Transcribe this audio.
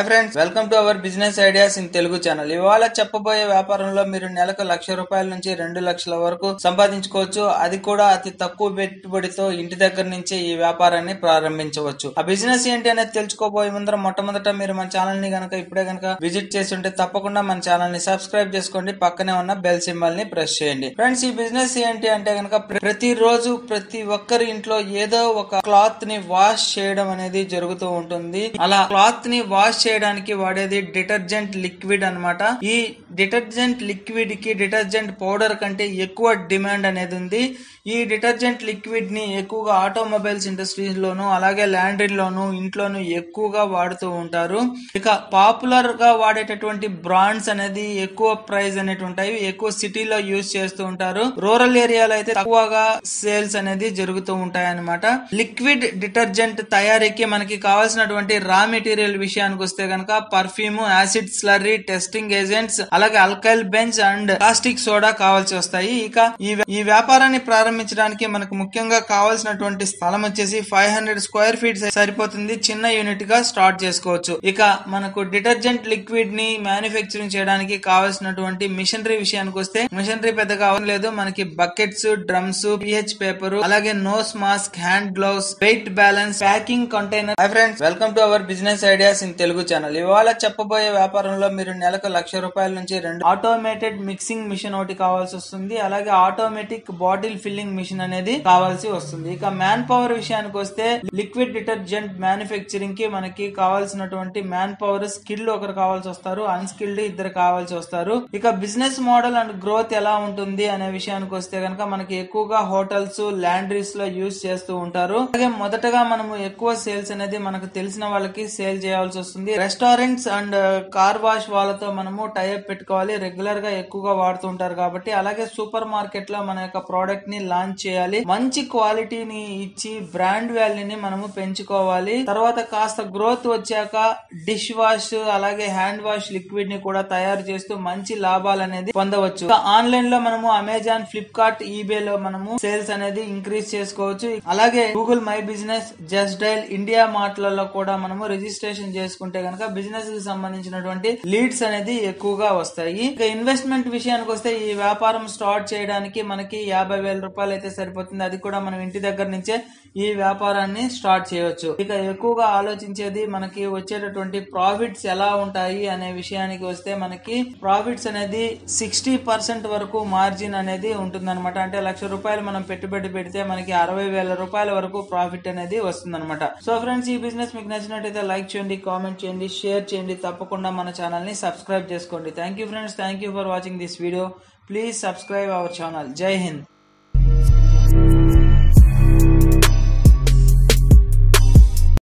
hi friends welcome to our business ideas in Telugu channel ఇవాళ చెప్పబోయే వ్యాపారంలో మీరు నెలకు లక్ష రూపాయల నుంచి రెండు లక్షల వరకు సంపాదించుకోవచ్చు అది కూడా అతి తక్కువ పెట్టుబడితో ఇంటి దగ్గర నుంచే ఈ వ్యాపారాన్ని ప్రారంభించవచ్చు ఆ బిజినెస్ ఏంటి అనేది తెలుసుకోబోయే ముందర మొట్టమొదట మీరు మన ఛానల్ ని గనక ఇప్పుడే గనక విజిట్ చేసి ఉంటే తప్పకుండా మన ఛానల్ ని సబ్స్క్రైబ్ చేసుకోండి పక్కనే ఉన్న బెల్ సింబల్ ని ప్రెస్ చేయండి ఫ్రెండ్స్ ఈ బిజినెస్ ఏంటి అంటే గనక ప్రతి రోజు ప్రతి ఒక్కరి ఇంట్లో ఏదో ఒక క్లాత్ ని వాష్ చేయడం అనేది జరుగుతూ ఉంటుంది అలా క్లాత్ ని వాష్ చేయడానికి వాడేది డిటర్జెంట్ లిక్విడ్ అన్నమాట ఈ డిటర్జెంట్ లిక్విడ్ కి డిటర్జెంట్ పౌడర్ కంటే ఎక్కువ డిమాండ్ అనేది ఉంది ఈ డిటర్జెంట్ లిక్విడ్ ని ఎక్కువగా ఆటోమొబైల్స్ ఇండస్ట్రీస్ లోను అలాగే లాండ్రీలోను ఇంట్లోను ఎక్కువగా వాడుతూ ఉంటారు ఇక పాపులర్ గా వాడేటటువంటి బ్రాండ్స్ అనేది ఎక్కువ ప్రైస్ అనేవి ఉంటాయి ఎక్కువ సిటీలో యూజ్ చేస్తూ ఉంటారు రూరల్ ఏరియాలో అయితే తక్కువగా సేల్స్ అనేది జరుగుతూ ఉంటాయి అన్నమాట లిక్విడ్ డిటర్జెంట్ తయారీకి మనకి కావాల్సినటువంటి రా మెటీరియల్ విషయానికి వస్తే గనక perfume acid slurry testing agents అలాగే alkyl benzene and caustic soda కావాల్సి వస్తాయి ఇక ఈ వ్య- ఈ వ్యాపారాన్ని ప్రారంభించడానికి మనకు ముఖ్యంగా కావాల్సినటువంటి స్థలం వచ్చేసి ఫైవ్ హండ్రెడ్ స్క్వేర్ ఫీట్ సరిపోతుంది చిన్న యూనిట్ గా స్టార్ట్ చేసుకోవచ్చు ఇక మనకు డిటర్జెంట్ లిక్విడ్ ని మ్యానుఫ్యాక్చరింగ్ చేయడానికి కావాల్సినటువంటి మిషనరీ విషయానికి వస్తే మిషనరీ పెద్దగా అవసరం లేదు మనకి బకెట్స్ డ్రమ్స్ పిహెచ్ పేపర్ అలాగే nose mask hand gloves weight balance packing container hi friends welcome to our business ideas in Telugu channel ఇవాళ చెప్పబోయే వ్యాపారంలో మీరు నెలకు లక్ష రూపాయల నుంచి రెండు ఆటోమేటెడ్ మిక్సింగ్ మిషన్ ఒకటి కావాల్సి వస్తుంది అలాగే ఆటోమేటిక్ బాటిల్ ఫిల్లింగ్ మిషన్ అనేది కావాల్సి వస్తుంది ఇక మ్యాన్ పవర్ విషయానికి వస్తే లిక్విడ్ డిటర్జెంట్ మ్యానుఫ్యాక్చరింగ్ కి మనకి కావాల్సినటువంటి మ్యాన్ పవర్ స్కిల్డ్ ఒకరు కావాల్సి వస్తారు అన్స్కిల్డ్ ఇద్దరు కావాల్సి వస్తారు ఇక బిజినెస్ మోడల్ అండ్ గ్రోత్ ఎలా ఉంటుంది అనే విషయానికి వస్తే కనుక మనకి ఎక్కువగా హోటల్స్ ల్యాండ్రీస్ లో యూజ్ చేస్తూ ఉంటారు అలాగే మొదటగా మనము ఎక్కువ సేల్స్ అనేది మనకు తెలిసిన వాళ్ళకి సేల్ చేయాల్సి వస్తుంది రెస్టారెంట్స్ అండ్ కార్ వాష్ వాళ్ళతో మనము టైప్ పెట్టుకోవాలి రెగ్యులర్ గా ఎక్కువగా వాడుతూ ఉంటారు కాబట్టి అలాగే సూపర్ మార్కెట్ లో మన యొక్క ప్రోడక్ట్ ని లాంచ్ చేయాలి మంచి క్వాలిటీని ఇచ్చి బ్రాండ్ వాల్యూని మనము పెంచుకోవాలి తర్వాత కాస్త గ్రోత్ వచ్చాక డిష్ వాష్ అలాగే హ్యాండ్ వాష్ లిక్విడ్ ని కూడా తయారు చేస్తూ మంచి లాభాలు అనేది పొందవచ్చు ఆన్లైన్ లో మనము అమెజాన్ ఫ్లిప్కార్ట్ ఈబే లో మనము సేల్స్ అనేది ఇంక్రీజ్ చేసుకోవచ్చు అలాగే Google my business Just Dial India మార్ట్లలో కూడా మనము రిజిస్ట్రేషన్ చేసుకుంటే గనక బిజినెస్ కి సంబంధించినటువంటి లీడ్స్ అనేది ఎక్కువగా వస్తాయి ఇక ఇన్వెస్ట్మెంట్ విషయానికి వస్తే ఈ వ్యాపారం స్టార్ట్ చేయడానికి మనకి యాభై వేల రూపాయలు అయితే సరిపోతుంది అది కూడా మనం ఇంటి దగ్గర నుంచే ఈ వ్యాపారాన్ని స్టార్ట్ చేయవచ్చు ఇక ఎక్కువగా ఆలోచించేది మనకి వచ్చేటటువంటి ప్రాఫిట్స్ ఎలా ఉంటాయి అనే విషయానికి వస్తే మనకి ప్రాఫిట్స్ అనేది సిక్స్టీ పర్సెంట్ వరకు మార్జిన్ అనేది ఉంటుందన్నమాట అంటే లక్ష రూపాయలు మనం పెట్టుబడి పెడితే మనకి అరవై వేల రూపాయల వరకు ప్రాఫిట్ అనేది వస్తుందన్నమాట సో ఫ్రెండ్స్ ఈ బిజినెస్ మీకు నచ్చినట్టయితే లైక్ చేయండి కామెంట్ చేయండి షేర్ చేయండి తప్పకుండా మన ఛానల్ ని సబ్స్క్రైబ్ చేసుకోండి thank you friends thank you for watching this video please subscribe our channel జై హింద్